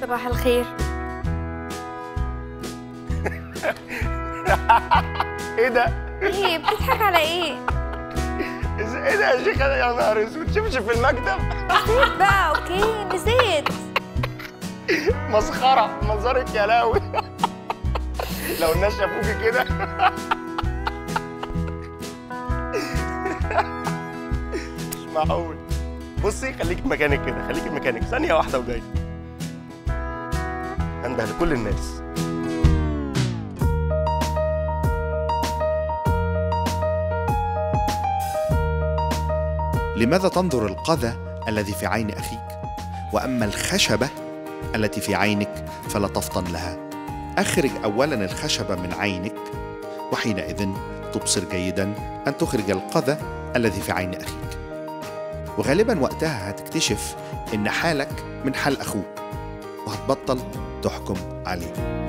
صباح الخير ايه ده؟ ايه بتضحك على ايه إز- ايه ده يا شيخ أنا يا نهار اسود شبشب في المكتب نسيت بقى اوكي نسيت مسخره منظرك يا لاوي لو الناس شافوكي كده مش معقول بصي خليكي مكانك كده خليكي مكانك ثانيه واحده وجاي انده لكل الناس لماذا تنظر القذى الذي في عين اخيك واما الخشبه التي في عينك فلا تفطن لها اخرج اولا الخشبه من عينك وحينئذ تبصر جيدا ان تخرج القذى الذي في عين اخيك وغالبا وقتها هتكتشف ان حالك من حال اخوك وهتبطل تحكم عليه